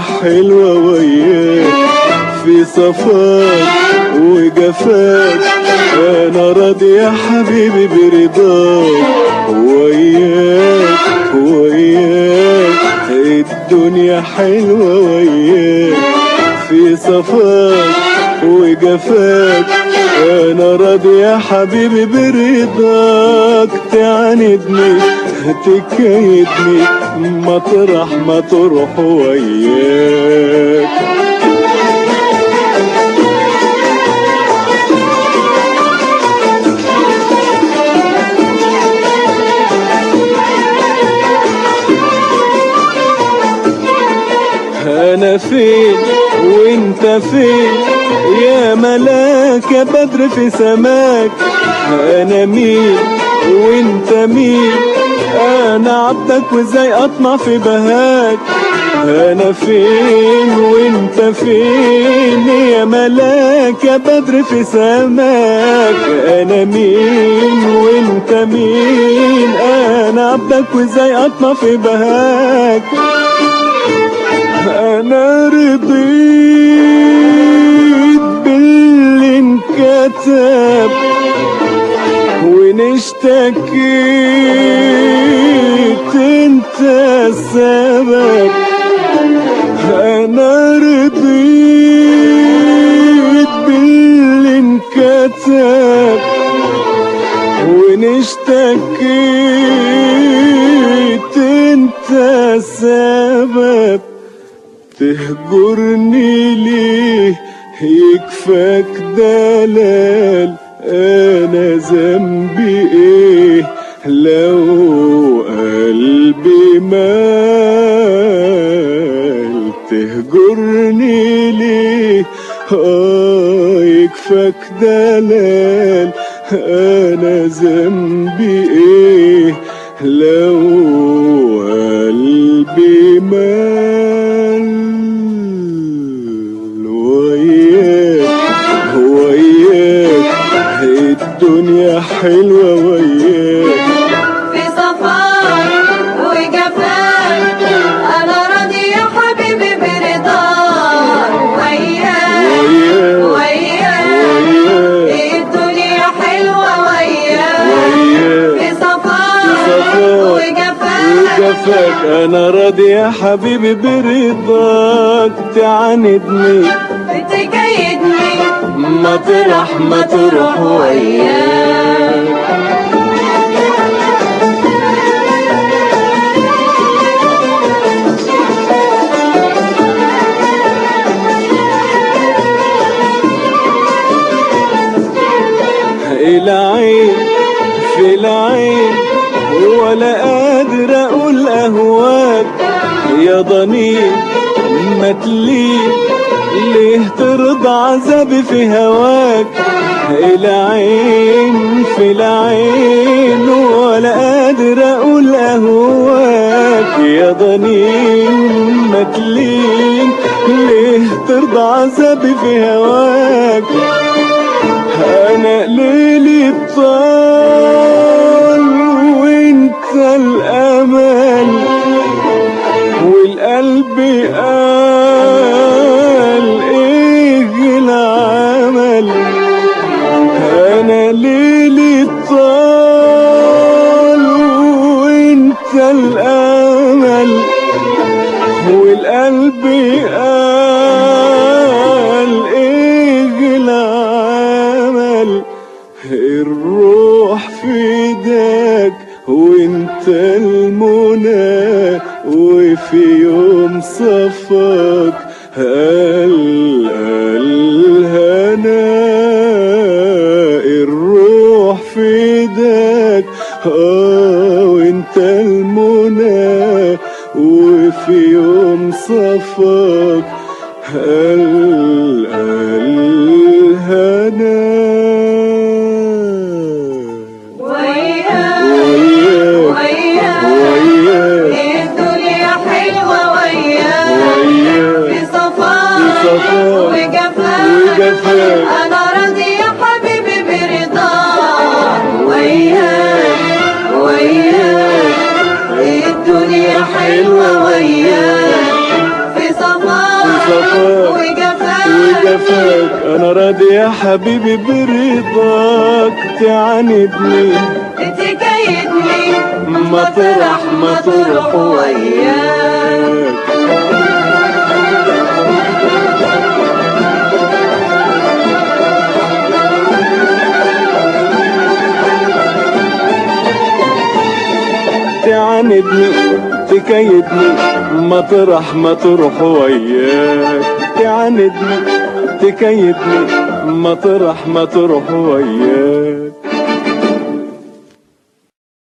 حلوة وياك في صفاك وجفاك انا راضي يا حبيبي برضاك وياك وياك الدنيا حلوة وياك في صفاك وجفاك انا راضي يا حبيبي برضاك تعاندني تكيدني مطرح ما تروح وياك انا فين وانت فين يا ملاك يا بدر في سماك انا مين وانت مين انا عبدك وازاي اطمع في بهاك انا فين وانت فين يا ملاك يا بدر في سماك انا مين وانت مين انا عبدك وازاي اطمع في بهاك انا رضيت باللي انكتب وان اشتكيت انت السبب انا رضيت باللي انكتب وان اشتكيت انت السبب تهجرني ليه يكفاك دلال انا ذنبي ايه لو قلبي مال تهجرني ليه اه يكفاك دلال انا ذنبي ايه لو قلبي مال وياك وياك الدنيا حلوة وياك في صفاك وجفاك انا راضي يا حبيبي برضاك وياك وياك وياك وياك الدنيا حلوة وياك وياك في صفاك صفاك وجفاك وجفاك انا راضي يا حبيبي برضاك تعاندني بتجيدني مطرح ما تروح وياك العين في العين ولا قادر اقول اهواك يا ضنين ما تلين ليه ترضى عذابي في هواك العين في العين ولا قادر اقول اهواك يا ضنين ما تلين ليه ترضى عذابي في هواك انا ليلي طال وانت الامل والقلب قال ايه العمل انا ليلي طال وانت الامل والقلب قال ايه العمل الروح في ايدك وانت المنى وفي يوم صفاك قال الهنا الروح في ايدك اه وانت المنى وفي يوم صفاك قال الهنا وياك وياك وياك وياك الدنيا حلوة وياك وياك في صفاك في صفاك وجفاك وجفاك. انا راضي يا حبيبي برضاك وياك وياك الدنيا حلوة وياك في صفاك انا راضي يا حبيبي برضاك تعاندني تكيدني مطرح ما تروح وياك تعاندني تكيدني مطرح ما تروح وياك تعاندني تكيدني مطرح ما تروح وياك